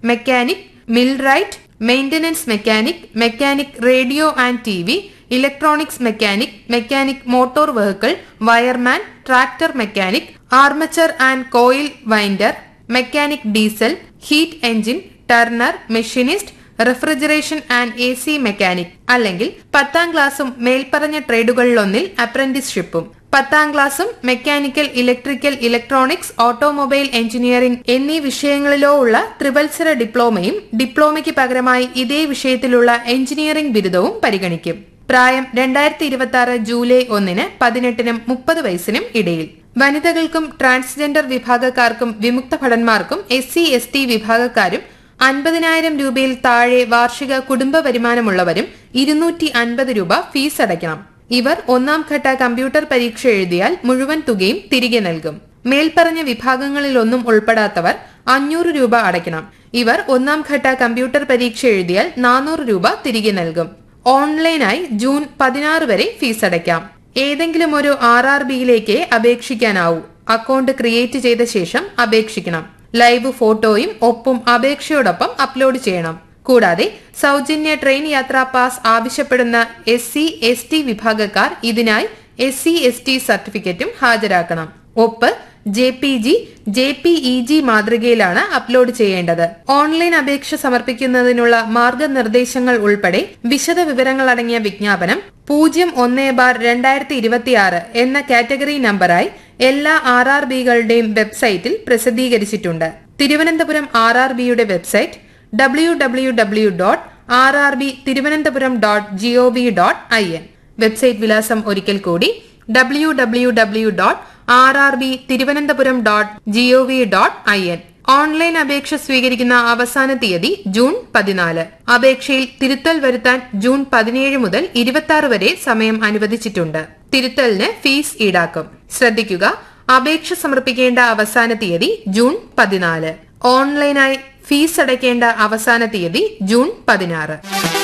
mechanic millwright maintenance mechanic mechanic radio and T V electronics mechanic mechanic motor vehicle wireman tractor mechanic armature and coil winder mechanic diesel heat engine turner machinist refrigeration and A C mechanic അല്ലെങ്കിൽ പത്താം ക്ലാസ്സും മേൽപ്പറഞ്ഞ ട്രേഡുകളിലൊന്നിൽ അപ്രന്റീസ്ഷിപ്പും പത്താം ക്ലാസ്സും mechanical electrical electronics automobile engineering എന്നീ വിഷയങ്ങളിലോ ഉള്ള ത്രിവത്സര ഡിപ്ലോമയും ഡിപ്ലോമയ്ക്ക് പകരമായി ഇതേ വിഷയത്തിലുള്ള എഞ്ചിനീയറിംഗ് ബിരുദവും പരിഗണിക്കും പ്രായം രണ്ടായിരത്തി ഇരുപത്തി ആറ് ജൂലൈ ഒന്നിന് പതിനെട്ടിനും മുപ്പത് വയസ്സിനും ഇടയിൽ വനിതകൾക്കും ട്രാൻസ്ജെൻഡർ വിഭാഗക്കാർക്കും വിമുക്ത ഭടന്മാർക്കും എസ് സി എസ് ടി വിഭാഗക്കാരും അൻപതിനായിരം രൂപയിൽ താഴെ വാർഷിക കുടുംബ വരുമാനമുള്ളവരും ഇരുന്നൂറ്റി അൻപത് രൂപ ഫീസ് അടയ്ക്കണം ഇവർ ഒന്നാം ഘട്ട കമ്പ്യൂട്ടർ പരീക്ഷ എഴുതിയാൽ മുഴുവൻ തുകയും തിരികെ നൽകും മേൽപ്പറഞ്ഞ വിഭാഗങ്ങളിലൊന്നും ഉൾപ്പെടാത്തവർ അഞ്ഞൂറ് രൂപ അടയ്ക്കണം ഇവർ ഒന്നാം ഘട്ട കമ്പ്യൂട്ടർ പരീക്ഷ എഴുതിയാൽ നാനൂറ് രൂപ തിരികെ നൽകും ഓൺലൈനായി ജൂൺ പതിനാറ് വരെ ഫീസ് അടയ്ക്കാം ഏതെങ്കിലും ഒരു ആർ ആർ ബിയിലേക്ക് അപേക്ഷിക്കാനാവൂ അക്കൗണ്ട് ക്രിയേറ്റ് ചെയ്ത ശേഷം അപേക്ഷിക്കണം ലൈവ് ഫോട്ടോയും ഒപ്പും അപേക്ഷയോടൊപ്പം അപ്ലോഡ് ചെയ്യണം കൂടാതെ സൗജന്യ ട്രെയിൻ യാത്രാ പാസ് ആവശ്യപ്പെടുന്ന എസ് സി എസ് ടി വിഭാഗക്കാർ ഇതിനായി എസ് സി എസ് ടി സർട്ടിഫിക്കറ്റും ഹാജരാക്കണം ഒപ്പ് J P G J P E G മാതൃകയിലാണ് അപ്ലോഡ് ചെയ്യേണ്ടത് ഓൺലൈൻ അപേക്ഷ സമർപ്പിക്കുന്നതിനുള്ള മാർഗനിർദ്ദേശങ്ങൾ ഉൾപ്പെടെ വിശദ വിവരങ്ങൾ അടങ്ങിയ വിജ്ഞാപനം പൂജ്യം ഒന്ന് ബാർ രണ്ടായിരത്തി ഇരുപത്തിയാറ് എന്ന കാറ്റഗറി നമ്പറായി എല്ലാ ആർ ആർ ബികളുടെയും വെബ്സൈറ്റിൽ പ്രസിദ്ധീകരിച്ചിട്ടുണ്ട് തിരുവനന്തപുരം ആർ ആർ ബിയുടെ website W W W dot R R B Thiruvananthapuram dot G O V dot I N website വിലാസം ഒരിക്കൽ കൂടി W W W dot R R B Thiruvananthapuram dot G O V dot I N online അപേക്ഷ സ്വീകരിക്കുന്ന അവസാന തീയതി June പതിനാല് അപേക്ഷയിൽ തിരുത്തൽ വരുത്താൻ ജൂൺ പതിനേഴ് മുതൽ ഇരുപത്തി ആറ് വരെ സമയം അനുവദിച്ചിട്ടുണ്ട് തിരുത്തലിന് ഫീസ് ഈടാക്കും ശ്രദ്ധിക്കുക അപേക്ഷ സമർപ്പിക്കേണ്ട അവസാന തീയതി ജൂൺ പതിനാല് ഓൺലൈനായി ഫീസ് അടയ്ക്കേണ്ട അവസാന തീയതി ജൂൺ പതിനാറ്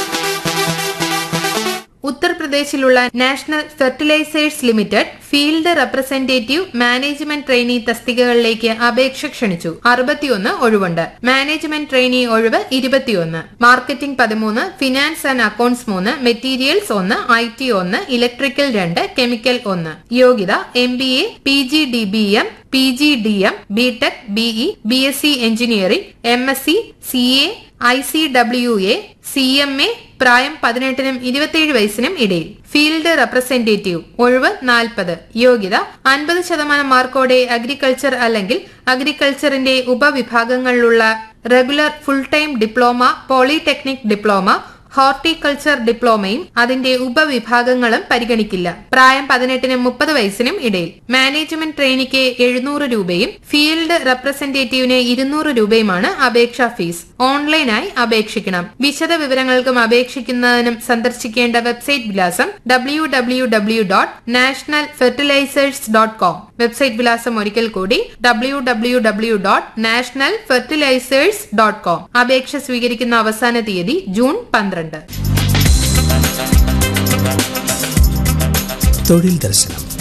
ഉത്തർപ്രദേശിലുള്ള national fertilisers limited field representative management trainee തസ്തികകളിലേക്ക് അപേക്ഷ ക്ഷണിച്ചു അറുപത്തിയൊന്ന് ഒഴിവുണ്ട് മാനേജ്മെന്റ് ട്രെയിനി ഒഴിവ് ഇരുപത്തിയൊന്ന് മാർക്കറ്റിംഗ് പതിമൂന്ന് ഫിനാൻസ് ആൻഡ് അക്കൌണ്ട്സ് മൂന്ന് മെറ്റീരിയൽസ് ഒന്ന് ഐ ടി ഒന്ന് ഇലക്ട്രിക്കൽ രണ്ട് കെമിക്കൽ ഒന്ന് യോഗ്യത M B A P G D B M P G D M B tech B E B S C engineering M S C C A I C W A C M A പ്രായം പതിനെട്ടിനും ഇരുപത്തിയേഴ് വയസ്സിനും ഇടയിൽ field representative ഒഴിവ് നാൽപ്പത് യോഗ്യത അൻപത് ശതമാനം മാർക്കോടെ അഗ്രികൾച്ചർ അല്ലെങ്കിൽ അഗ്രികൾച്ചറിന്റെ ഉപവിഭാഗങ്ങളിലുള്ള regular full time diploma polytechnic diploma horticulture ഡിപ്ലോമയും അതിന്റെ ഉപവിഭാഗങ്ങളും പരിഗണിക്കില്ല പ്രായം പതിനെട്ടിനും മുപ്പത് വയസ്സിനും ഇടയിൽ മാനേജ്മെന്റ് ട്രെയിനിക്ക് എഴുന്നൂറ് രൂപയും ഫീൽഡ് റെപ്രസെന്റേറ്റീവിന് ഇരുന്നൂറ് രൂപയുമാണ് അപേക്ഷാ ഫീസ് ഓൺലൈനായി അപേക്ഷിക്കണം വിശദ വിവരങ്ങൾക്കും അപേക്ഷിക്കുന്നതിനും സന്ദർശിക്കേണ്ട വെബ്സൈറ്റ് വിലാസം W W W dot national fertilisers dot com website വിലാസം ഒരിക്കൽ കൂടി W W W dot national fertilisers dot com അപേക്ഷ സ്വീകരിക്കുന്ന അവസാന തീയതി ജൂൺ പന്ത്രണ്ട് തൊഴിൽ ദർശനം